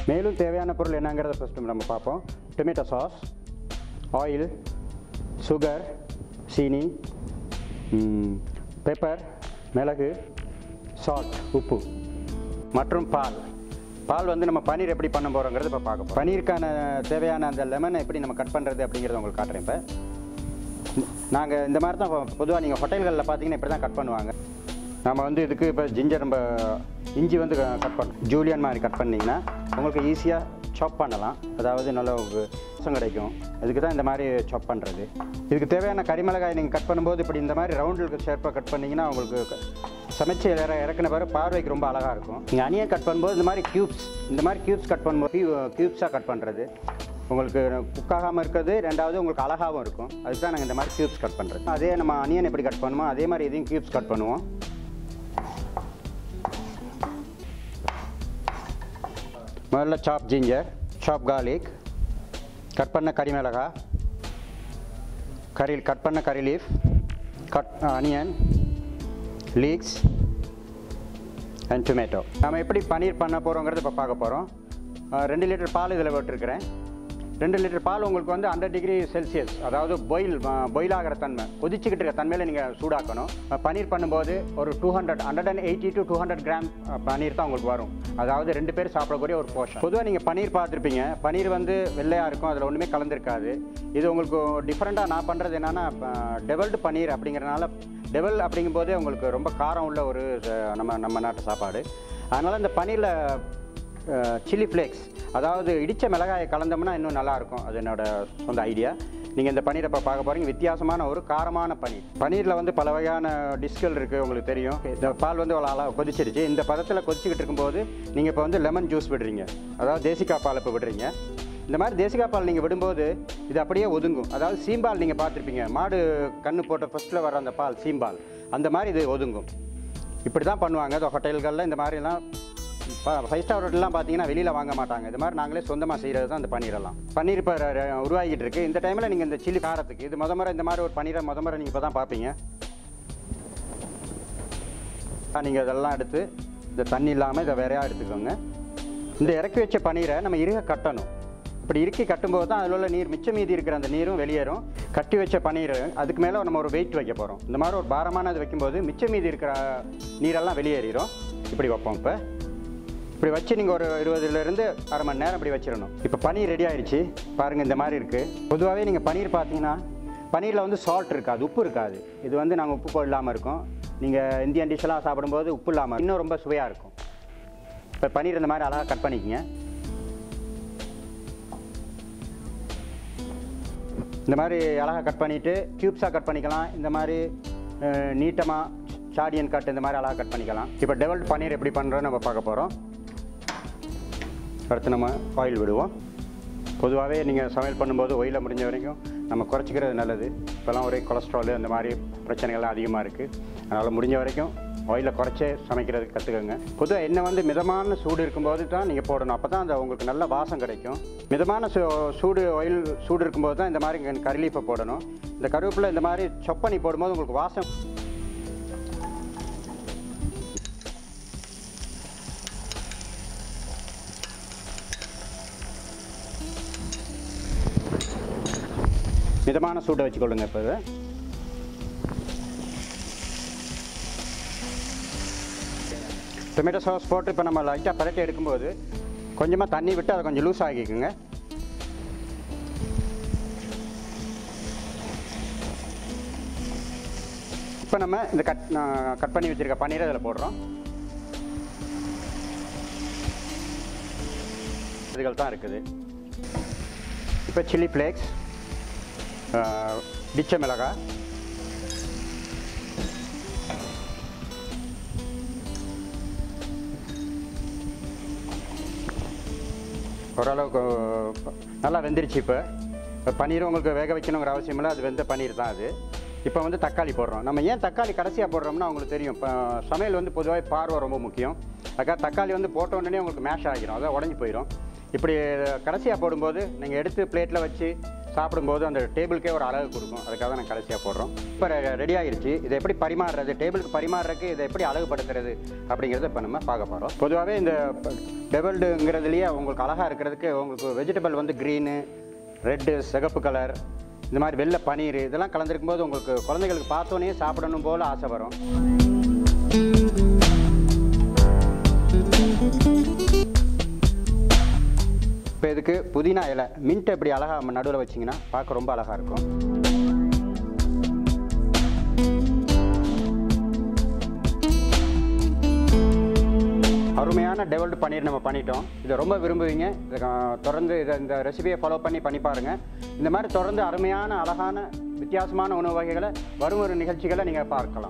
மேலும் தேவையான பொருள் என்னங்கிறத ஃபஸ்ட்டு நம்ம பார்ப்போம் டொமேட்டோ சாஸ் ஆயில் சுகர் சீனி பெப்பர் மிளகு சால்ட் உப்பு மற்றும் பால் பால் வந்து நம்ம பன்னீர் எப்படி பண்ண போகிறோங்கிறது இப்போ பார்க்க போகிறோம் பன்னீருக்கான தேவையான அந்த லெமனை எப்படி நம்ம கட் பண்ணுறது அப்படிங்கிறத உங்களுக்கு காட்டுறேன் இப்போ நாங்கள் இந்த மாதிரி தான் பொதுவாக நீங்கள் ஹோட்டல்களில் பார்த்தீங்கன்னா இப்படி தான் கட் பண்ணுவாங்க நம்ம வந்து இதுக்கு இப்போ ஜிஞ்சர் நம்ம இஞ்சி வந்து கட் பண்ண ஜூலியன் மாதிரி கட் பண்ணிங்கன்னா உங்களுக்கு ஈஸியாக சாப் பண்ணலாம் அதாவது நல்ல ஒரு ரசம் கிடைக்கும் இதுக்கு தான் இந்த மாதிரி சாப் பண்ணுறது இதுக்கு தேவையான கரிமிளகாய் நீங்கள் கட் பண்ணும்போது இப்படி இந்த மாதிரி ரவுண்டுக்கு ஷேர்ப்பாக கட் பண்ணிங்கன்னா உங்களுக்கு க- சமைச்சு இற இறக்குன பிறகு பார்வைக்கு ரொம்ப அழகாக இருக்கும் நீங்கள் அணியை கட் பண்ணும்போது இந்த மாதிரி க்யூப்ஸ் இந்த மாதிரி க்யூப்ஸ் கட் பண்ணும்போது க்யூப்ஸாக கட் பண்ணுறது உங்களுக்கு குக்காகாமல் இருக்கிறது ரெண்டாவது உங்களுக்கு அழகாகவும் இருக்கும் அதுக்கு தான் நாங்கள் இந்த மாதிரி க்யூப்ஸ் கட் பண்ணுறது அதே நம்ம அனியன் எப்படி கட் பண்ணுமோ அதே மாதிரி இதையும் க்யூப்ஸ் கட் பண்ணுவோம் முதல்ல சாப் ஜிஞ்சர் சாப் garlic கட் பண்ண கறி மிளகா கறி கட் பண்ண கறி leaf cut onion leeks and tomato நம்ம எப்படி பன்னீர் பண்ண போகிறோங்கிறது இப்போ பார்க்க போகிறோம் ரெண்டு லிட்டர் பால் இதில் விட்டுருக்கிறேன் ரெண்டு லிட்டர் பால் உங்களுக்கு வந்து ஹண்ட்ரட் டிகிரி செல்சியஸ் அதாவது பாயில் பாயில் ஆகிற தன்மை கொதிச்சுக்கிட்டு இருக்க தன்மையில் நீங்கள் சூடாக்கணும் அஹ், பன்னீர் பண்ணும்போது ஒரு two hundred hundred and eighty to two hundred gram paneer தான் உங்களுக்கு வரும் அதாவது ரெண்டு பேர் சாப்பிடக்கூடிய ஒரு போர்ஷன் பொதுவாக நீங்கள் பன்னீர் பார்த்துருப்பீங்க பன்னீர் வந்து வெள்ளையாக இருக்கும் அதில் ஒன்றுமே கலந்துருக்காது இது உங்களுக்கு டிஃப்ரெண்ட்டாக நான் பண்ணுறது என்னென்னா டெவல்டு பன்னீர் அப்படிங்கிறனால டெவல் அப்படிங்கும்போதே உங்களுக்கு ரொம்ப காரம் உள்ள ஒரு அஹ், நம்ம நம்ம நாட்டு சாப்பாடு அதனால் இந்த பன்னீரில் சில்லி ஃப்ளேக்ஸ் அதாவது இடித்த மிளகாயை கலந்தோம்னா இன்னும் நல்லாயிருக்கும் அது என்னோட சொந்த ஐடியா நீங்கள் இந்த பன்னீரை இப்போ பார்க்க போகிறீங்க வித்தியாசமான ஒரு காரமான பன்னீர் பன்னீரில் வந்து பல வகையான டிஷ்கள் இருக்குது உங்களுக்கு தெரியும் இந்த பால் வந்து அவ்வளோ அளவு கொதிச்சிருச்சு இந்த பதத்தில் கொதிச்சுக்கிட்டு இருக்கும்போது நீங்கள் இப்போ வந்து லெமன் ஜூஸ் விடுறீங்க அதாவது தேசிக்காய் பால் இப்போ விடுறீங்க இந்த மாதிரி தேசிக்காய் பால் நீங்கள் விடும்போது இது அப்படியே ஒதுங்கும் அதாவது சீம்பால் நீங்கள் பார்த்துருப்பீங்க மாடு கண்ணு போட்ட ஃபஸ்ட்டில் வர அந்த பால் சீம்பால் அந்த மாதிரி இது ஒதுங்கும் இப்படி தான் பண்ணுவாங்க இந்த ஹோட்டல்களில் இந்த மாதிரிலாம் ஃபைவ் ஸ்டார் ஹோட்டல்லாம் பார்த்தீங்கன்னா வெளியில் வாங்க மாட்டாங்க இது மாதிரி நாங்களே சொந்தமாக செய்கிறது தான் இந்த பன்னீரெல்லாம் பன்னீர் இப்போ ர- ர- உருவாகிட்டு இருக்கு இந்த டைமில் நீங்கள் இந்த சில்லி காரத்துக்கு இது முத முறை இந்த மாதிரி ஒரு பன்னீரை முத முறை நீங்கள் இப்போ தான் பார்ப்பீங்க நீங்கள் இதெல்லாம் எடுத்து இந்த தண்ணி இல்லாமல் இதை வேறையாக எடுத்துக்கோங்க இந்த இறக்கி வச்ச பன்னீரை நம்ம இருக கட்டணும் இப்படி இறுக்கி கட்டும்போது தான் அதில் உள்ள நீர் மிச்சம் மீதி இருக்கிற அந்த நீரும் வெளியேறும் கட்டி வச்ச பன்னீர் அதுக்கு மேலே நம்ம ஒரு வெயிட் வைக்க போகிறோம் இந்த மாதிரி ஒரு பாரமானது வைக்கும்போது மிச்சம் மீதி இருக்கிற நீரெல்லாம் வெளியேறிடும் இப்படி வைப்போம் இப்போ இப்படி வச்சு நீங்கள் ஒரு இருபதுலேருந்து அரை மணி நேரம் இப்படி வச்சிடணும் இப்போ பன்னீர் ரெடி ஆயிடுச்சு பாருங்கள் இந்த மாதிரி இருக்குது பொதுவாகவே நீங்கள் பன்னீர் பார்த்தீங்கன்னா பன்னீரில் வந்து சால்ட் இருக்காது உப்பு இருக்காது இது வந்து நாங்கள் உப்பு போட இல்லாமல் இருக்கோம் நீங்கள் இந்தியன் டிஷ்ஷெல்லாம் சாப்பிடும்போது உப்பு இல்லாமல் இன்னும் ரொம்ப சுவையாக இருக்கும் இப்போ பன்னீர் இந்த மாதிரி அழகாக கட் பண்ணிக்கங்க இந்த மாதிரி அழகாக கட் பண்ணிவிட்டு க்யூப்ஸாக கட் பண்ணிக்கலாம் இந்த மாதிரி நீட்டமாக சாடியன் கட் இந்த மாதிரி அழகாக கட் பண்ணிக்கலாம் இப்போ டெவல்ட் பன்னீர் எப்படி பண்ணுறோன்னு நம்ம பார்க்க போகிறோம் அடுத்து நம்ம ஆயில் விடுவோம் பொதுவாகவே நீங்கள் சமையல் பண்ணும்போது ஒயில முடிஞ்ச வரைக்கும் நம்ம குறைச்சிக்கிறது நல்லது இப்போல்லாம் ஒரே கொலஸ்ட்ரால் அந்த மாதிரி பிரச்சனைகள்லாம் அதிகமாக இருக்குது அதனால் முடிஞ்ச வரைக்கும் ஆயிலை குறைச்சே சமைக்கிறதுக்கு கற்றுக்கோங்க பொதுவாக எண்ணெய் வந்து மிதமான சூடு இருக்கும்போது தான் நீங்கள் போடணும் அப்போ தான் அந்த உங்களுக்கு நல்ல வாசம் கிடைக்கும் மிதமான சூ சூடு ஆயில் சூடு இருக்கும்போது தான் இந்த மாதிரி கறிலீஃபை போடணும் இந்த கருவேப்பிலை இந்த மாதிரி சொப்பனி போடும்போது உங்களுக்கு வாசம் மிதமான சூடை வச்சுக்கொள்ளுங்க இப்போ இதை டொமேட்டோ சாஸ் போட்டு இப்போ நம்ம லைட்டாக பரட்டி எடுக்கும்போது கொஞ்சமாக தண்ணி விட்டு அதை கொஞ்சம் லூஸ் ஆகிக்குங்க இப்போ நம்ம இந்த கட் கட் பண்ணி வச்சுருக்க பன்னீரை அதில் போடுறோம் இதுகள் தான் இருக்குது இப்போ சில்லி ஃப்ளேக்ஸ் டிச்ச மிளகாய் ஓரளவுக்கு நல்லா வெந்துருச்சு இப்போ இப்போ பன்னீர் உங்களுக்கு வேக வைக்கணுங்கிற அவசியம் இல்லை அது வெந்த பன்னீர் தான் அது இப்போ வந்து தக்காளி போடுறோம் நம்ம ஏன் தக்காளி கடைசியாக போடுறோம்னா உங்களுக்கு தெரியும் இப்போ சமையல் வந்து பொதுவாக பார்வை ரொம்ப முக்கியம் அதுக்காக தக்காளி வந்து போட்ட உடனே உங்களுக்கு மேஷ் ஆகிரும் அதான் உடஞ்சி போயிடும் இப்படி கடைசியாக போடும்போது நீங்கள் எடுத்து பிளேட்டில் வச்சு சாப்பிடும்போது அந்த டேபிளுக்கே ஒரு அழகு கொடுக்கும் அதுக்காக தான் நான் கடைசியாக போடுறோம் இப்போ ரெடி ஆயிருச்சு இதை எப்படி பரிமாறுறது டேபிளுக்கு பரிமாறுறதுக்கு இதை எப்படி அழகுபடுத்துறது அப்படிங்கிறத இப்போ நம்ம பார்க்க போகிறோம் பொதுவாகவே இந்த டெவல்டுங்கிறதுலையே உங்களுக்கு அழகாக இருக்கிறதுக்கு உங்களுக்கு வெஜிடபிள் வந்து க்ரீனு ரெட்டு சிகப்பு கலர் இந்த மாதிரி வெள்ளை பனீர் இதெல்லாம் கலந்துருக்கும் போது உங்களுக்கு குழந்தைகளுக்கு பார்த்தோன்னே சாப்பிடணும் போல் ஆசை வரும் இப்போ இதுக்கு புதினா இலை மின்ட் எப்படி அழகாக நடுவில் வச்சிங்கன்னா பார்க்க ரொம்ப அழகாக இருக்கும் அருமையான டெவல்டு பன்னீர் நம்ம பண்ணிட்டோம் இதை ரொம்ப விரும்புவீங்க இதை அஹ், தொடர்ந்து இதை இந்த ரெசிபியை ஃபாலோ பண்ணி பண்ணி பாருங்கள் இந்த மாதிரி தொடர்ந்து அருமையான அழகான வித்தியாசமான உணவு வகைகளை வரும் ஒரு நிகழ்ச்சிகளை நீங்கள் பார்க்கலாம்